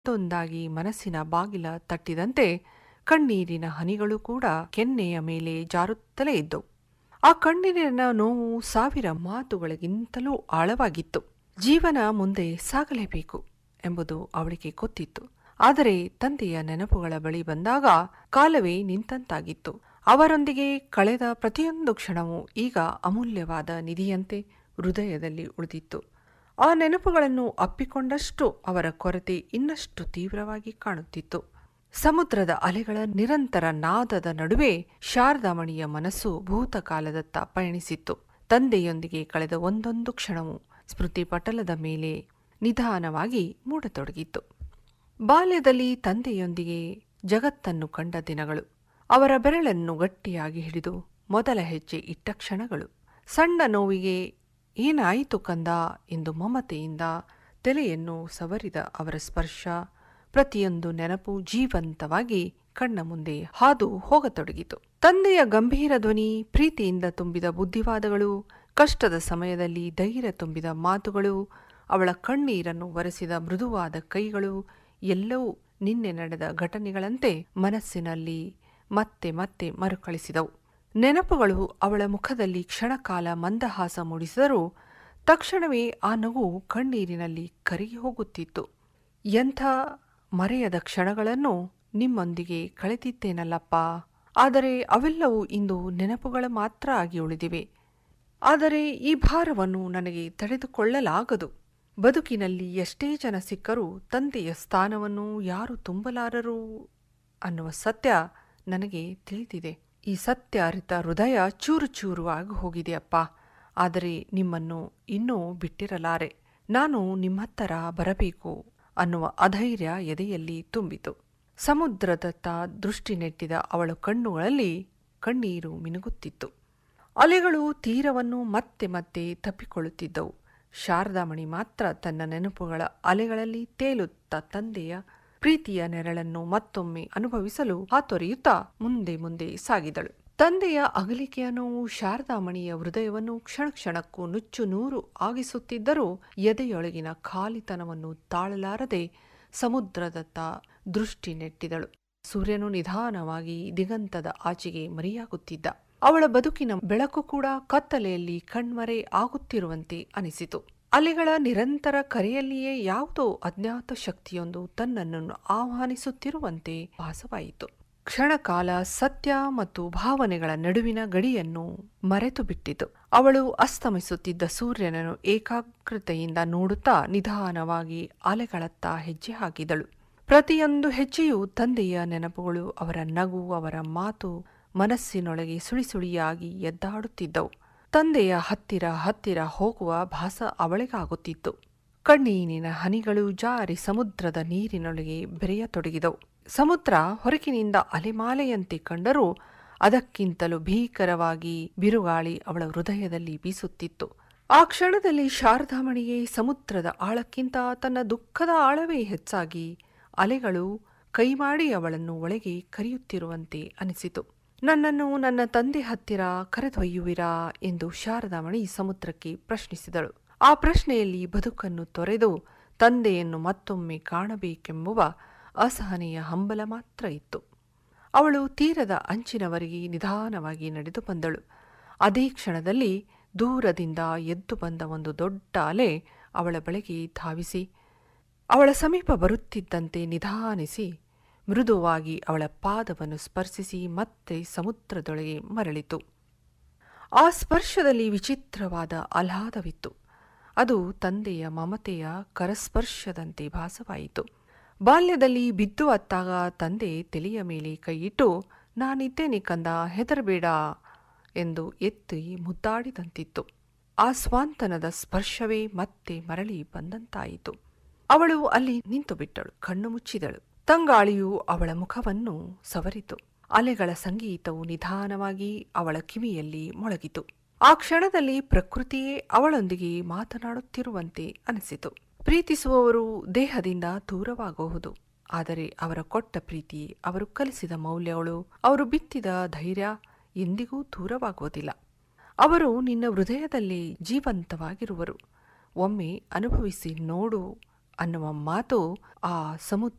ಒಂದೊಂದಾಗಿ ಮನಸ್ಸಿನ ಬಾಗಿಲ ತಟ್ಟಿದಂತೆ ಕಣ್ಣೀರಿನ ಹನಿಗಳು ಕೂಡ ಕೆನ್ನೆಯ ಮೇಲೆ ಜಾರುತ್ತಲೇ ಇದ್ದವು ಆ ಕಣ್ಣೀರಿನ ನೋವು ಸಾವಿರ ಮಾತುಗಳಿಗಿಂತಲೂ ಆಳವಾಗಿತ್ತು ಜೀವನ ಮುಂದೆ ಸಾಗಲೇಬೇಕು ಎಂಬುದು ಅವಳಿಗೆ ಗೊತ್ತಿತ್ತು ಆದರೆ ತಂದೆಯ ನೆನಪುಗಳ ಬಳಿ ಬಂದಾಗ ಕಾಲವೇ ನಿಂತಂತಾಗಿತ್ತು ಅವರೊಂದಿಗೆ ಕಳೆದ ಪ್ರತಿಯೊಂದು ಕ್ಷಣವೂ ಈಗ ಅಮೂಲ್ಯವಾದ ನಿಧಿಯಂತೆ ಹೃದಯದಲ್ಲಿ ಉಳಿದಿತ್ತು ಆ ನೆನಪುಗಳನ್ನು ಅಪ್ಪಿಕೊಂಡಷ್ಟು ಅವರ ಕೊರತೆ ಇನ್ನಷ್ಟು ತೀವ್ರವಾಗಿ ಕಾಣುತ್ತಿತ್ತು ಸಮುದ್ರದ ಅಲೆಗಳ ನಿರಂತರ ನಾದದ ನಡುವೆ ಶಾರದಾಮಣಿಯ ಮನಸ್ಸು ಭೂತಕಾಲದತ್ತ ಪಯಣಿಸಿತ್ತು ತಂದೆಯೊಂದಿಗೆ ಕಳೆದ ಒಂದೊಂದು ಕ್ಷಣವೂ ಸ್ಮೃತಿ ಪಟಲದ ಮೇಲೆ ನಿಧಾನವಾಗಿ ಮೂಡತೊಡಗಿತ್ತು ಬಾಲ್ಯದಲ್ಲಿ ತಂದೆಯೊಂದಿಗೆ ಜಗತ್ತನ್ನು ಕಂಡ ದಿನಗಳು ಅವರ ಬೆರಳನ್ನು ಗಟ್ಟಿಯಾಗಿ ಹಿಡಿದು ಮೊದಲ ಹೆಜ್ಜೆ ಇಟ್ಟ ಕ್ಷಣಗಳು ಸಣ್ಣ ನೋವಿಗೆ ಏನಾಯಿತು ಕಂದ ಎಂದು ಮಮತೆಯಿಂದ ತಲೆಯನ್ನು ಸವರಿದ ಅವರ ಸ್ಪರ್ಶ ಪ್ರತಿಯೊಂದು ನೆನಪು ಜೀವಂತವಾಗಿ ಕಣ್ಣ ಮುಂದೆ ಹಾದು ಹೋಗತೊಡಗಿತು ತಂದೆಯ ಗಂಭೀರ ಧ್ವನಿ ಪ್ರೀತಿಯಿಂದ ತುಂಬಿದ ಬುದ್ಧಿವಾದಗಳು ಕಷ್ಟದ ಸಮಯದಲ್ಲಿ ಧೈರ್ಯ ತುಂಬಿದ ಮಾತುಗಳು ಅವಳ ಕಣ್ಣೀರನ್ನು ಒರೆಸಿದ ಮೃದುವಾದ ಕೈಗಳು ಎಲ್ಲವೂ ನಿನ್ನೆ ನಡೆದ ಘಟನೆಗಳಂತೆ ಮನಸ್ಸಿನಲ್ಲಿ ಮತ್ತೆ ಮತ್ತೆ ಮರುಕಳಿಸಿದವು ನೆನಪುಗಳು ಅವಳ ಮುಖದಲ್ಲಿ ಕ್ಷಣಕಾಲ ಮಂದಹಾಸ ಮೂಡಿಸಿದರೂ ತಕ್ಷಣವೇ ಆ ನಗು ಕಣ್ಣೀರಿನಲ್ಲಿ ಕರಗಿ ಹೋಗುತ್ತಿತ್ತು ಎಂಥ ಮರೆಯದ ಕ್ಷಣಗಳನ್ನು ನಿಮ್ಮೊಂದಿಗೆ ಕಳೆದಿದ್ದೇನಲ್ಲಪ್ಪ ಆದರೆ ಅವೆಲ್ಲವೂ ಇಂದು ನೆನಪುಗಳ ಮಾತ್ರ ಆಗಿ ಉಳಿದಿವೆ ಆದರೆ ಈ ಭಾರವನ್ನು ನನಗೆ ತಡೆದುಕೊಳ್ಳಲಾಗದು ಬದುಕಿನಲ್ಲಿ ಎಷ್ಟೇ ಜನ ಸಿಕ್ಕರೂ ತಂದೆಯ ಸ್ಥಾನವನ್ನು ಯಾರು ತುಂಬಲಾರರು ಅನ್ನುವ ಸತ್ಯ ನನಗೆ ತಿಳಿದಿದೆ ಈ ಸತ್ಯ ಅರಿತ ಹೃದಯ ಚೂರು ಚೂರು ಆಗಿ ಹೋಗಿದೆಯಪ್ಪ ಆದರೆ ನಿಮ್ಮನ್ನು ಇನ್ನೂ ಬಿಟ್ಟಿರಲಾರೆ ನಾನು ನಿಮ್ಮತ್ತರ ಬರಬೇಕು ಅನ್ನುವ ಅಧೈರ್ಯ ಎದೆಯಲ್ಲಿ ತುಂಬಿತು ಸಮುದ್ರದತ್ತ ದೃಷ್ಟಿ ನೆಟ್ಟಿದ ಅವಳ ಕಣ್ಣುಗಳಲ್ಲಿ ಕಣ್ಣೀರು ಮಿನುಗುತ್ತಿತ್ತು ಅಲೆಗಳು ತೀರವನ್ನು ಮತ್ತೆ ಮತ್ತೆ ತಪ್ಪಿಕೊಳ್ಳುತ್ತಿದ್ದವು ಶಾರದಾಮಣಿ ಮಾತ್ರ ತನ್ನ ನೆನಪುಗಳ ಅಲೆಗಳಲ್ಲಿ ತೇಲುತ್ತ ತಂದೆಯ ಪ್ರೀತಿಯ ನೆರಳನ್ನು ಮತ್ತೊಮ್ಮೆ ಅನುಭವಿಸಲು ಹಾತೊರೆಯುತ್ತಾ ಮುಂದೆ ಮುಂದೆ ಸಾಗಿದಳು ತಂದೆಯ ಅಗಲಿಕೆಯ ನೋವು ಶಾರದಾಮಣಿಯ ಹೃದಯವನ್ನು ಕ್ಷಣ ಕ್ಷಣಕ್ಕೂ ನುಚ್ಚು ನೂರು ಆಗಿಸುತ್ತಿದ್ದರೂ ಎದೆಯೊಳಗಿನ ಖಾಲಿತನವನ್ನು ತಾಳಲಾರದೆ ಸಮುದ್ರದತ್ತ ದೃಷ್ಟಿ ನೆಟ್ಟಿದಳು ಸೂರ್ಯನು ನಿಧಾನವಾಗಿ ದಿಗಂತದ ಆಚೆಗೆ ಮರೆಯಾಗುತ್ತಿದ್ದ ಅವಳ ಬದುಕಿನ ಬೆಳಕು ಕೂಡ ಕತ್ತಲೆಯಲ್ಲಿ ಕಣ್ಮರೆ ಆಗುತ್ತಿರುವಂತೆ ಅನಿಸಿತು ಅಲೆಗಳ ನಿರಂತರ ಕರೆಯಲ್ಲಿಯೇ ಯಾವುದೋ ಅಜ್ಞಾತ ಶಕ್ತಿಯೊಂದು ತನ್ನನ್ನು ಆಹ್ವಾನಿಸುತ್ತಿರುವಂತೆ ಭಾಸವಾಯಿತು ಕ್ಷಣಕಾಲ ಸತ್ಯ ಮತ್ತು ಭಾವನೆಗಳ ನಡುವಿನ ಗಡಿಯನ್ನು ಮರೆತು ಬಿಟ್ಟಿತು ಅವಳು ಅಸ್ತಮಿಸುತ್ತಿದ್ದ ಸೂರ್ಯನನ್ನು ಏಕಾಗ್ರತೆಯಿಂದ ನೋಡುತ್ತಾ ನಿಧಾನವಾಗಿ ಅಲೆಗಳತ್ತ ಹೆಜ್ಜೆ ಹಾಕಿದಳು ಪ್ರತಿಯೊಂದು ಹೆಜ್ಜೆಯೂ ತಂದೆಯ ನೆನಪುಗಳು ಅವರ ನಗು ಅವರ ಮಾತು ಮನಸ್ಸಿನೊಳಗೆ ಸುಳಿಸುಳಿಯಾಗಿ ಎದ್ದಾಡುತ್ತಿದ್ದವು ತಂದೆಯ ಹತ್ತಿರ ಹತ್ತಿರ ಹೋಗುವ ಭಾಸ ಅವಳಿಗಾಗುತ್ತಿತ್ತು ಕಣ್ಣೀನಿನ ಹನಿಗಳು ಜಾರಿ ಸಮುದ್ರದ ನೀರಿನೊಳಗೆ ಬೆರೆಯತೊಡಗಿದವು ಸಮುದ್ರ ಹೊರಗಿನಿಂದ ಅಲೆಮಾಲೆಯಂತೆ ಕಂಡರೂ ಅದಕ್ಕಿಂತಲೂ ಭೀಕರವಾಗಿ ಬಿರುಗಾಳಿ ಅವಳ ಹೃದಯದಲ್ಲಿ ಬೀಸುತ್ತಿತ್ತು ಆ ಕ್ಷಣದಲ್ಲಿ ಶಾರದಾಮಣಿಗೆ ಸಮುದ್ರದ ಆಳಕ್ಕಿಂತ ತನ್ನ ದುಃಖದ ಆಳವೇ ಹೆಚ್ಚಾಗಿ ಅಲೆಗಳು ಕೈಮಾಡಿ ಅವಳನ್ನು ಒಳಗೆ ಕರೆಯುತ್ತಿರುವಂತೆ ಅನಿಸಿತು ನನ್ನನ್ನು ನನ್ನ ತಂದೆ ಹತ್ತಿರ ಕರೆದೊಯ್ಯುವಿರಾ ಎಂದು ಶಾರದಾಮಣಿ ಸಮುದ್ರಕ್ಕೆ ಪ್ರಶ್ನಿಸಿದಳು ಆ ಪ್ರಶ್ನೆಯಲ್ಲಿ ಬದುಕನ್ನು ತೊರೆದು ತಂದೆಯನ್ನು ಮತ್ತೊಮ್ಮೆ ಕಾಣಬೇಕೆಂಬುವ ಅಸಹನೆಯ ಹಂಬಲ ಮಾತ್ರ ಇತ್ತು ಅವಳು ತೀರದ ಅಂಚಿನವರೆಗೆ ನಿಧಾನವಾಗಿ ನಡೆದು ಬಂದಳು ಅದೇ ಕ್ಷಣದಲ್ಲಿ ದೂರದಿಂದ ಎದ್ದು ಬಂದ ಒಂದು ದೊಡ್ಡ ಅಲೆ ಅವಳ ಬಳಿಗೆ ಧಾವಿಸಿ ಅವಳ ಸಮೀಪ ಬರುತ್ತಿದ್ದಂತೆ ನಿಧಾನಿಸಿ ಮೃದುವಾಗಿ ಅವಳ ಪಾದವನ್ನು ಸ್ಪರ್ಶಿಸಿ ಮತ್ತೆ ಸಮುದ್ರದೊಳಗೆ ಮರಳಿತು ಆ ಸ್ಪರ್ಶದಲ್ಲಿ ವಿಚಿತ್ರವಾದ ಆಹ್ಲಾದವಿತ್ತು ಅದು ತಂದೆಯ ಮಮತೆಯ ಕರಸ್ಪರ್ಶದಂತೆ ಭಾಸವಾಯಿತು ಬಾಲ್ಯದಲ್ಲಿ ಬಿದ್ದು ಅತ್ತಾಗ ತಂದೆ ತಲೆಯ ಮೇಲೆ ಕೈಯಿಟ್ಟು ನಾನಿದ್ದೇನೆ ಕಂದ ಹೆದರಬೇಡ ಎಂದು ಎತ್ತಿ ಮುದ್ದಾಡಿದಂತಿತ್ತು ಆ ಸ್ವಾಂತನದ ಸ್ಪರ್ಶವೇ ಮತ್ತೆ ಮರಳಿ ಬಂದಂತಾಯಿತು ಅವಳು ಅಲ್ಲಿ ನಿಂತು ಬಿಟ್ಟಳು ಕಣ್ಣು ಮುಚ್ಚಿದಳು ತಂಗಾಳಿಯು ಅವಳ ಮುಖವನ್ನು ಸವರಿತು ಅಲೆಗಳ ಸಂಗೀತವು ನಿಧಾನವಾಗಿ ಅವಳ ಕಿವಿಯಲ್ಲಿ ಮೊಳಗಿತು ಆ ಕ್ಷಣದಲ್ಲಿ ಪ್ರಕೃತಿಯೇ ಅವಳೊಂದಿಗೆ ಮಾತನಾಡುತ್ತಿರುವಂತೆ ಅನಿಸಿತು ಪ್ರೀತಿಸುವವರು ದೇಹದಿಂದ ದೂರವಾಗಬಹುದು ಆದರೆ ಅವರ ಕೊಟ್ಟ ಪ್ರೀತಿ ಅವರು ಕಲಿಸಿದ ಮೌಲ್ಯಗಳು ಅವರು ಬಿತ್ತಿದ ಧೈರ್ಯ ಎಂದಿಗೂ ದೂರವಾಗುವುದಿಲ್ಲ ಅವರು ನಿನ್ನ ಹೃದಯದಲ್ಲಿ ಜೀವಂತವಾಗಿರುವರು ಒಮ್ಮೆ ಅನುಭವಿಸಿ ನೋಡು ಅನ್ನುವ ಮಾತು ಆ ಸಮುದ್ರ